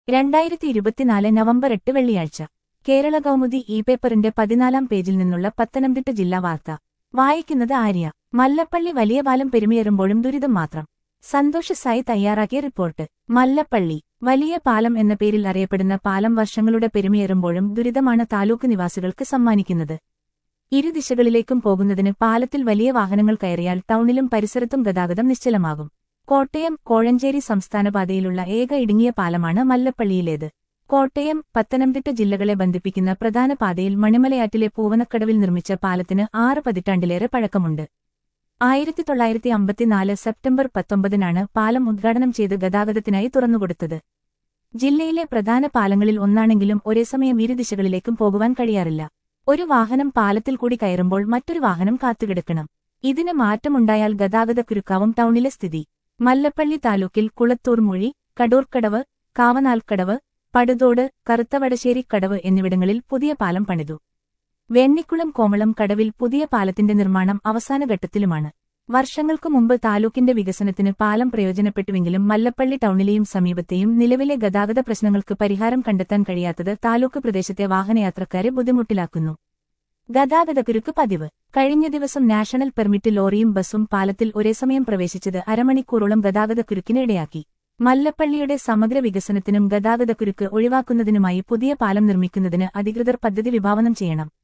രണ്ടായിരത്തി ഇരുപത്തിനാല് നവംബർ എട്ട് വെള്ളിയാഴ്ച കേരള കൗമുദി ഇ പേപ്പറിന്റെ പതിനാലാം പേജിൽ നിന്നുള്ള പത്തനംതിട്ട ജില്ലാ വാർത്ത വായിക്കുന്നത് ആര്യ മല്ലപ്പള്ളി വലിയ പാലം പെരുമയേറുമ്പോഴും ദുരിതം മാത്രം സന്തോഷ് സായി തയ്യാറാക്കിയ റിപ്പോർട്ട് മല്ലപ്പള്ളി വലിയ പാലം എന്ന പേരിൽ അറിയപ്പെടുന്ന പാലം വർഷങ്ങളുടെ പെരുമയേറുമ്പോഴും ദുരിതമാണ് താലൂക്ക് നിവാസികൾക്ക് സമ്മാനിക്കുന്നത് ഇരുദിശകളിലേക്കും പോകുന്നതിന് പാലത്തിൽ വലിയ വാഹനങ്ങൾ കയറിയാൽ ടൗണിലും പരിസരത്തും ഗതാഗതം നിശ്ചലമാകും കോട്ടയം കോഴഞ്ചേരി സംസ്ഥാനപാതയിലുള്ള ഏക ഇടുങ്ങിയ പാലമാണ് മല്ലപ്പള്ളിയിലേത് കോട്ടയം പത്തനംതിട്ട ജില്ലകളെ ബന്ധിപ്പിക്കുന്ന പ്രധാന പാതയിൽ മണിമലയാറ്റിലെ പൂവനക്കടവിൽ നിർമ്മിച്ച പാലത്തിന് ആറ് പതിറ്റാണ്ടിലേറെ പഴക്കമുണ്ട് ആയിരത്തി തൊള്ളായിരത്തി അമ്പത്തിനാല് സെപ്റ്റംബർ പത്തൊമ്പതിനാണ് പാലം ഉദ്ഘാടനം ചെയ്ത് ഗതാഗതത്തിനായി തുറന്നുകൊടുത്തത് ജില്ലയിലെ പ്രധാന പാലങ്ങളിൽ ഒന്നാണെങ്കിലും ഒരേ സമയം ഇരുദിശകളിലേക്കും പോകുവാൻ കഴിയാറില്ല ഒരു വാഹനം പാലത്തിൽ കൂടി കയറുമ്പോൾ മറ്റൊരു വാഹനം കാത്തുകിടക്കണം ഇതിന് മാറ്റമുണ്ടായാൽ ഗതാഗതക്കുരുക്കാവും ടൗണിലെ സ്ഥിതി മല്ലപ്പള്ളി താലൂക്കിൽ കുളത്തൂർമൊഴി കടൂർക്കടവ് കാവനാൽക്കടവ് പടുതോട് കറുത്തവടശ്ശേരിക്കടവ് എന്നിവിടങ്ങളിൽ പുതിയ പാലം പണിതു വെണ്ണിക്കുളം കോമളം കടവിൽ പുതിയ പാലത്തിന്റെ നിർമ്മാണം അവസാന ഘട്ടത്തിലുമാണ് വർഷങ്ങൾക്കു മുമ്പ് താലൂക്കിന്റെ വികസനത്തിന് പാലം പ്രയോജനപ്പെട്ടുവെങ്കിലും മല്ലപ്പള്ളി ടൗണിലെയും സമീപത്തെയും നിലവിലെ ഗതാഗത പ്രശ്നങ്ങൾക്ക് പരിഹാരം കണ്ടെത്താൻ കഴിയാത്തത് താലൂക്ക് പ്രദേശത്തെ വാഹനയാത്രക്കാരെ ബുദ്ധിമുട്ടിലാക്കുന്നു ഗതാഗതക്കുരുക്ക് പതിവ് കഴിഞ്ഞ ദിവസം നാഷണൽ പെർമിറ്റ് ലോറിയും ബസും പാലത്തിൽ ഒരേ സമയം പ്രവേശിച്ചത് അരമണിക്കൂറോളം ഗതാഗതക്കുരുക്കിന് ഇടയാക്കി മല്ലപ്പള്ളിയുടെ സമഗ്ര വികസനത്തിനും ഗതാഗതക്കുരുക്ക് ഒഴിവാക്കുന്നതിനുമായി പുതിയ പാലം നിർമ്മിക്കുന്നതിന് അധികൃതർ പദ്ധതി വിഭാവനം ചെയ്യണം